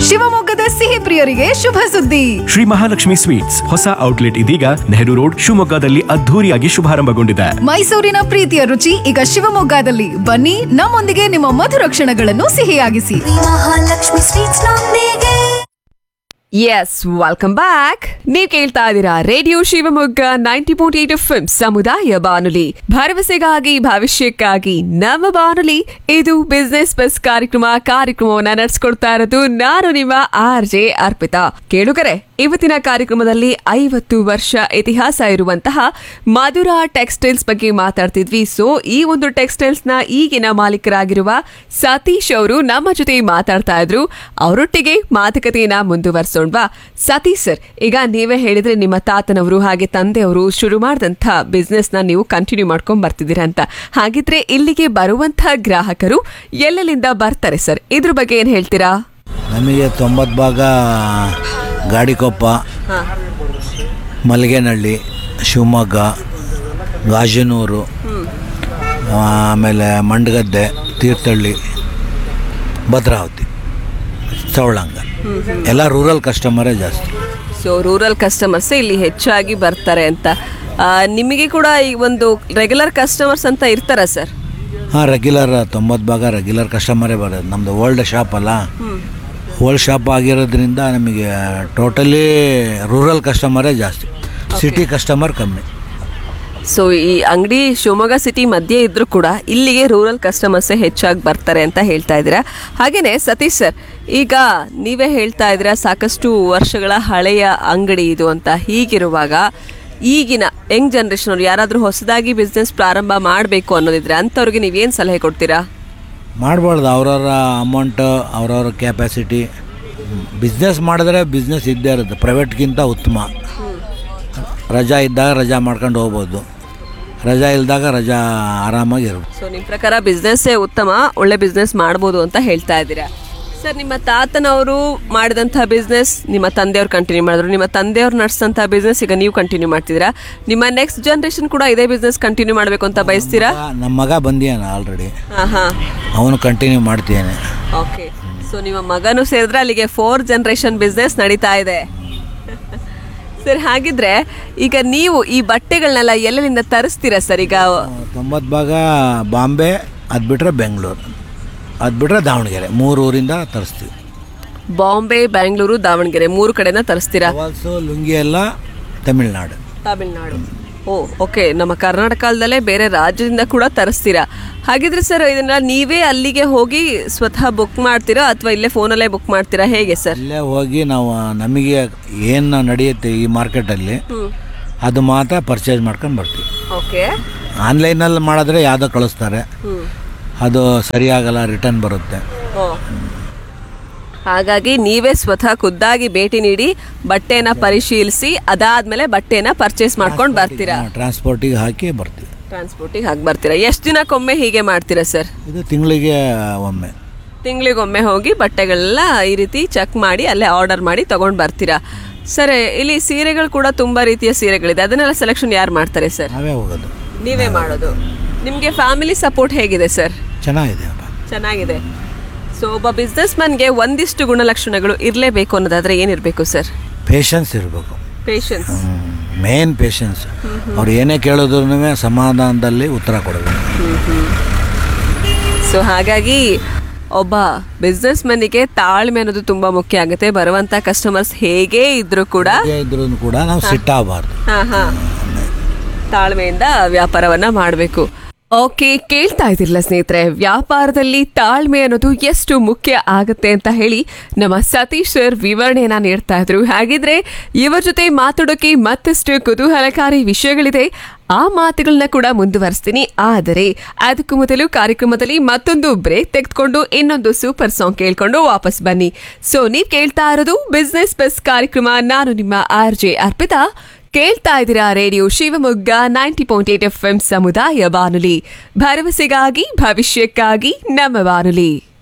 ಶಿವಮೊಗ್ಗದ ಸಿಹಿ ಪ್ರಿಯರಿಗೆ ಶುಭ ಸುದ್ದಿ ಶ್ರೀ ಮಹಾಲಕ್ಷ್ಮಿ ಸ್ವೀಟ್ಸ್ ಹೊಸ ಔಟ್ಲೆಟ್ ಇದೀಗ ನೆಹರು ರೋಡ್ ಶಿವಮೊಗ್ಗದಲ್ಲಿ ಅದ್ಧೂರಿಯಾಗಿ ಶುಭಾರಂಭಗೊಂಡಿದೆ ಮೈಸೂರಿನ ಪ್ರೀತಿಯ ರುಚಿ ಈಗ ಶಿವಮೊಗ್ಗದಲ್ಲಿ ಬನ್ನಿ ನಮ್ಮೊಂದಿಗೆ ನಿಮ್ಮ ಮಧುರ ಕ್ಷಣಗಳನ್ನು ಸಿಹಿಯಾಗಿಸಿ ಮಹಾಲಕ್ಷ್ಮಿ ಸ್ವೀಟ್ಸ್ ನೊಂದಿಗೆ ಎಸ್ ವೆಲ್ಕಮ್ ಬ್ಯಾಕ್ ನೀವ್ ಕೇಳ್ತಾ ಇದ್ದೀರಾ radio Shivamogga ninety point eight F ಸಮುದಾಯ ಬಾನುಲಿ ಭರವಸೆಗಾಗಿ ಭವಿಷ್ಯಕ್ಕಾಗಿ ನಮ್ಮ ಬಾನುಲಿ ಇದು ಬಿಸ್ನೆಸ್ ಬಸ್ ಕಾರ್ಯಕ್ರಮ ಕಾರ್ಯಕ್ರಮವನ್ನ ನಡೆಸ್ಕೊಡ್ತಾ ಇರೋದು ನಾನು ನಿಮ್ಮ ಆರ್ ಜೆ ಅರ್ಪಿತಾ ಕೇಳುಗರೆ ಇವತ್ತಿನ ಕಾರ್ಯಕ್ರಮದಲ್ಲಿ ಐವತ್ತು ವರ್ಷ ಇತಿಹಾಸ ಇರುವಂತಹ ಮಧುರ ಟೆಕ್ಸ್ಟೈಲ್ಸ್ ಬಗ್ಗೆ ಮಾತಾಡ್ತಿದ್ವಿ ಸೊ ಈ ಒಂದು ಟೆಕ್ಸ್ಟೈಲ್ಸ್ ನ ಈಗಿನ ಮಾಲೀಕರಾಗಿರುವ ಸತೀಶ್ ಅವರು ನಮ್ಮ ಜೊತೆ ಮಾತಾಡ್ತಾ ಇದ್ರು ಅವರೊಟ್ಟಿಗೆ ಮಾತುಕತೆಯನ್ನ ಮುಂದುವರ್ಸೋಣ್ವಾ ಸತೀಶ್ ಸರ್ ಈಗ ನೀವೇ ಹೇಳಿದ್ರೆ ನಿಮ್ಮ ತಾತನವರು ಹಾಗೆ ತಂದೆಯವರು ಶುರು ಮಾಡಿದಂಥ ಬಿಸ್ನೆಸ್ ನ ನೀವು ಕಂಟಿನ್ಯೂ ಮಾಡ್ಕೊಂಡ್ ಬರ್ತಿದ್ದೀರಾ ಅಂತ ಹಾಗಿದ್ರೆ ಇಲ್ಲಿಗೆ ಬರುವಂತಹ ಗ್ರಾಹಕರು ಎಲ್ಲೆಲ್ಲಿಂದ ಬರ್ತಾರೆ ಸರ್ ಇದ್ರ ಬಗ್ಗೆ ಏನ್ ಹೇಳ್ತೀರಾ ನಮಗೆ ತೊಂಬತ್ತು ಭಾಗ ಗಾಡಿಕೊಪ್ಪ ಮಲ್ಗೇನಹಳ್ಳಿ ಶಿವಮೊಗ್ಗ ಗಾಜನೂರು ಆಮೇಲೆ ಮಂಡಗದ್ದೆ ತೀರ್ಥಹಳ್ಳಿ ಭದ್ರಾವತಿ ಸವಳಂಗ ಎಲ್ಲ ರೂರಲ್ ಕಸ್ಟಮರೇ ಜಾಸ್ತಿ ಸೊ ರೂರಲ್ ಕಸ್ಟಮರ್ಸ್ ಇಲ್ಲಿ ಹೆಚ್ಚಾಗಿ ಬರ್ತಾರೆ ಅಂತ ಆ, ನಿಮಗೆ ಕೂಡ ಈ ಒಂದು ರೆಗ್ಯುಲರ್ ಕಸ್ಟಮರ್ಸ್ ಅಂತ ಇರ್ತಾರ ಸರ್ ಹಾಂ ರೆಗ್ಯುಲರ್ ತೊಂಬತ್ತು ಭಾಗ ರೆಗ್ಯುಲರ್ ಕಸ್ಟಮರೇ ಬರೋದು ನಮ್ಮದು ಓಲ್ಡ್ ಶಾಪ್ ಅಲ್ಲ ಓಲ್ಡ್ ಶಾಪ್ ಆಗಿರೋದ್ರಿಂದ ನಮಗೆ ಟೋಟಲಿ ರೂರಲ್ ಕಸ್ಟಮರೇ ಜಾಸ್ತಿ ಸಿಟಿ ಕಸ್ಟಮರ್ ಕಮ್ಮಿ ಸೊ ಈ ಅಂಗಡಿ ಶಿವಮೊಗ್ಗ ಸಿಟಿ ಮಧ್ಯೆ ಇದ್ರೂ ಕೂಡ ಇಲ್ಲಿಗೆ ರೂರಲ್ ಕಸ್ಟಮರ್ಸ್ ಹೆಚ್ಚಾಗಿ ಬರ್ತಾರೆ ಅಂತ ಹೇಳ್ತಾ ಇದ್ದೀರಾ ಹಾಗೇನೆ ಸತೀಶ್ ಸರ್ ಈಗ ನೀವೇ ಹೇಳ್ತಾ ಇದ್ದೀರಾ ಸಾಕಷ್ಟು ವರ್ಷಗಳ ಹಳೆಯ ಅಂಗಡಿ ಇದು ಅಂತ ಹೀಗಿರುವಾಗ ಈಗಿನ ಯಂಗ್ ಜನರೇಷನ್ ಅವ್ರು ಯಾರಾದರೂ ಹೊಸದಾಗಿ ಬಿಸ್ನೆಸ್ ಪ್ರಾರಂಭ ಮಾಡಬೇಕು ಅನ್ನೋದಿದ್ರೆ ಅಂಥವ್ರಿಗೆ ನೀವೇನು ಸಲಹೆ ಕೊಡ್ತೀರಾ ಮಾಡ್ಬಾರ್ದು ಅವ್ರವ್ರ ಅಮೌಂಟ್ ಅವ್ರವ್ರ ಕ್ಯಾಪಾಸಿಟಿ ಬಿಸ್ನೆಸ್ ಮಾಡಿದ್ರೆ ಬಿಸ್ನೆಸ್ ಇದ್ದೇ ಇರುತ್ತೆ ಪ್ರೈವೇಟ್ಗಿಂತ ಉತ್ತಮ ರಜಾ ಇದ್ದಾಗ ರಜಾ ಮಾಡ್ಕೊಂಡು ಹೋಗ್ಬೋದು ರಜಾ ಇಲ್ದಾಗ ರಜಾ ಆರಾಮಾಗಿ ಇರ್ಬೋದು ಸೊ ನಿಮ್ಮ ಪ್ರಕಾರ ಬಿಸ್ನೆಸ್ಸೇ ಉತ್ತಮ ಒಳ್ಳೆ ಬಿಸ್ನೆಸ್ ಮಾಡ್ಬೋದು ಅಂತ ಹೇಳ್ತಾ ಇದ್ದೀರಾ ಸರ್ ನಿಮ್ಮ ತಾತನವರು ಮಾಡಿದಂಥ ಬಿಸ್ನೆಸ್ ನಿಮ್ಮ ತಂದೆಯವ್ರು ಕಂಟಿನ್ಯೂ ಮಾಡಿದ್ರು ನಿಮ್ಮ ತಂದೆಯವ್ರು ನಡೆಸಿದಂಥ ಬಿಸ್ನೆಸ್ ಈಗ ನೀವು ಕಂಟಿನ್ಯೂ ಮಾಡ್ತಿದ್ದೀರಾ ನಿಮ್ಮ ನೆಕ್ಸ್ಟ್ ಜನ್ರೇಷನ್ ಕೂಡ ಇದೇ ಬಿಸ್ನೆಸ್ ಕಂಟಿನ್ಯೂ ಮಾಡಬೇಕು ಅಂತ ಬಯಸ್ತೀರಾ ನಮ್ಮ ಮಗ ಬಂದಿಯಾನ ಆಲ್ರೆಡಿ ಹಾಂ ಹಾಂ ಅವನು ಕಂಟಿನ್ಯೂ ಮಾಡ್ತಿದ್ದಾನೆ ಓಕೆ ಸೊ ನಿಮ್ಮ ಮಗನೂ ಸೇರಿದ್ರೆ ಅಲ್ಲಿಗೆ ಫೋರ್ ಜನ್ರೇಷನ್ ಬಿಸ್ನೆಸ್ ನಡೀತಾ ಇದೆ ಸರ್ ಹಾಗಿದ್ರೆ ಈಗ ನೀವು ಈ ಬಟ್ಟೆಗಳನ್ನೆಲ್ಲ ಎಲ್ಲೆಲ್ಲಿಂದ ತರಿಸ್ತೀರಾ ಸರ್ ಈಗ ತೊಂಬತ್ತು ಭಾಗ ಬಾಂಬೆ ಅದು ಬಿಟ್ಟರೆ ಬೆಂಗಳೂರು ಅದು ಬಿಟ್ಟರೆ ದಾವಣಗೆರೆ ಮೂರು ಊರಿಂದ ತರಿಸ್ತೀವಿ ಬಾಂಬೆ ಬ್ಯಾಂಗ್ಳೂರು ದಾವಣಗೆರೆ ಮೂರು ಕಡೆನ ತರಿಸ್ತೀರಾ ಟವಲ್ಸು ಲುಂಗಿ ಎಲ್ಲ ತಮಿಳ್ನಾಡು ತಮಿಳ್ನಾಡು ಓ ಓಕೆ ನಮ್ಮ ಕರ್ನಾಟಕದಲ್ಲೇ ಬೇರೆ ರಾಜ್ಯದಿಂದ ಕೂಡ ತರಿಸ್ತೀರಾ ಹಾಗಿದ್ರೆ ಸರ್ ಇದನ್ನ ನೀವೇ ಅಲ್ಲಿಗೆ ಹೋಗಿ ಸ್ವತಃ ಬುಕ್ ಮಾಡ್ತೀರಾ ಅಥವಾ ಇಲ್ಲೇ ಫೋನಲ್ಲೇ ಬುಕ್ ಮಾಡ್ತೀರಾ ಹೇಗೆ ಸರ್ ಇಲ್ಲೇ ಹೋಗಿ ನಾವು ನಮಗೆ ಏನು ನಡೆಯುತ್ತೆ ಈ ಮಾರ್ಕೆಟಲ್ಲಿ ಅದು ಮಾತ್ರ ಪರ್ಚೇಸ್ ಮಾಡ್ಕೊಂಡು ಬರ್ತೀವಿ ಓಕೆ ಆನ್ಲೈನಲ್ಲಿ ಮಾಡಿದ್ರೆ ಯಾವುದೋ ಕಳಿಸ್ತಾರೆ ಅದು ಸರಿಯಾಗಲ್ಲ ರಿಟರ್ನ್ ಬರುತ್ತೆ ಹಾಗಾಗಿ ನೀವೇ ಸ್ವತಃ ಖುದ್ದಾಗಿ ಭೇಟಿ ನೀಡಿ ಬಟ್ಟೆನ ಪರಿಶೀಲಿಸಿ ಅದಾದ್ಮೇಲೆ ಬಟ್ಟೆನ ಪರ್ಚೇಸ್ ಮಾಡ್ಕೊಂಡು ಬರ್ತೀರಾ ಟ್ರಾನ್ಸ್ಪೋರ್ಟಿಗೆ ಹಾಕಿ ಬರ್ತೀವಿ ಟ್ರಾನ್ಸ್ಪೋರ್ಟಿಗೆ ಹಾಕಿ ಬರ್ತೀರಾ ಎಷ್ಟು ದಿನಕ್ಕೊಮ್ಮೆ ಹೀಗೆ ಮಾಡ್ತೀರಾ ಸರ್ ಇದು ತಿಂಗಳಿಗೆ ಒಮ್ಮೆ ತಿಂಗಳಿಗೊಮ್ಮೆ ಹೋಗಿ ಬಟ್ಟೆಗಳೆಲ್ಲ ಈ ರೀತಿ ಚೆಕ್ ಮಾಡಿ ಅಲ್ಲೇ ಆರ್ಡರ್ ಮಾಡಿ ತಗೊಂಡು ಬರ್ತೀರಾ ಸರ್ ಇಲ್ಲಿ ಸೀರೆಗಳು ಕೂಡ ತುಂಬಾ ರೀತಿಯ ಸೀರೆಗಳಿದೆ ಅದನ್ನೆಲ್ಲ ಸೆಲೆಕ್ಷನ್ ಯಾರು ಮಾಡ್ತಾರೆ ಸರ್ ನಾವೇ ಹೋಗೋದು ನೀವೇ ಮಾಡೋದು ನಿಮಗೆ ಫ್ಯಾಮಿಲಿ ಸಪೋರ್ಟ್ ಹೇಗಿದೆ ಸರ್ ಚೆನ್ನಾಗಿದೆ ಅಪ್ಪ ಚೆನ್ನಾಗಿದೆ ಸೊ ಒಬ್ಬ ಬಿಸ್ನೆಸ್ ಮ್ಯಾನ್ಗೆ ಒಂದಿಷ್ಟು ಗುಣಲಕ್ಷಣಗಳು ಇರಲೇಬೇಕು ಅನ್ನೋದಾದ್ರೆ ಏನಿರಬೇಕು ಸರ್ ಪೇಷನ್ಸ್ ಇರಬೇಕು ಪೇಷನ್ಸ್ ಮೇನ್ ಪೇಷನ್ಸ್ ಅವ್ರು ಏನೇ ಕೇಳಿದ್ರು ಸಮಾಧಾನದಲ್ಲಿ ಉತ್ತರ ಕೊಡಬೇಕು ಸೊ ಹಾಗಾಗಿ ಒಬ್ಬ ಬಿಸ್ನೆಸ್ ಮ್ಯಾನಿಗೆ ತಾಳ್ಮೆ ಅನ್ನೋದು ತುಂಬಾ ಮುಖ್ಯ ಆಗುತ್ತೆ ಬರುವಂತ ಕಸ್ಟಮರ್ಸ್ ಹೇಗೆ ಇದ್ರೂ ಕೂಡ ಇದ್ರೂ ಕೂಡ ನಾವು ಸಿಟ್ಟಾಗಬಾರ್ದು ಹಾ ಹಾ ತಾಳ್ಮೆಯಿಂದ ವ್ಯಾಪಾರವನ್ನ ಮಾಡಬೇಕು ಓಕೆ ಕೇಳ್ತಾ ಇದ್ದಿಲ್ಲ ಸ್ನೇಹಿತರೆ ವ್ಯಾಪಾರದಲ್ಲಿ ತಾಳ್ಮೆ ಅನ್ನೋದು ಎಷ್ಟು ಮುಖ್ಯ ಆಗುತ್ತೆ ಅಂತ ಹೇಳಿ ನಮ್ಮ ಸತೀಶ್ ಸರ್ ವಿವರಣೆಯನ್ನ ನೀಡ್ತಾ ಇದ್ರು ಹಾಗಿದ್ರೆ ಇವರ ಜೊತೆ ಮಾತಾಡೋಕೆ ಮತ್ತಷ್ಟು ಕುತೂಹಲಕಾರಿ ವಿಷಯಗಳಿದೆ ಆ ಮಾತುಗಳನ್ನ ಕೂಡ ಮುಂದುವರಿಸ್ತೀನಿ ಆದರೆ ಅದಕ್ಕೂ ಮೊದಲು ಕಾರ್ಯಕ್ರಮದಲ್ಲಿ ಮತ್ತೊಂದು ಬ್ರೇಕ್ ತೆಗೆದುಕೊಂಡು ಇನ್ನೊಂದು ಸೂಪರ್ ಸಾಂಗ್ ಕೇಳ್ಕೊಂಡು ವಾಪಸ್ ಬನ್ನಿ ಸೊ ನೀವ್ ಕೇಳ್ತಾ ಇರೋದು ಬಿಸ್ನೆಸ್ ಬಸ್ ಕಾರ್ಯಕ್ರಮ ನಾನು ನಿಮ್ಮ ಆರ್ ಜೆ ಅರ್ಪಿತಾ ಕೇಳ್ತಾ ಇದ್ದೀರಾ radio Shivamogga ninety point eight F M ಸಮುದಾಯ ಬಾನುಲಿ ಭರವಸೆಗಾಗಿ ಭವಿಷ್ಯಕ್ಕಾಗಿ ನಮ್ಮ ಬಾನುಲಿ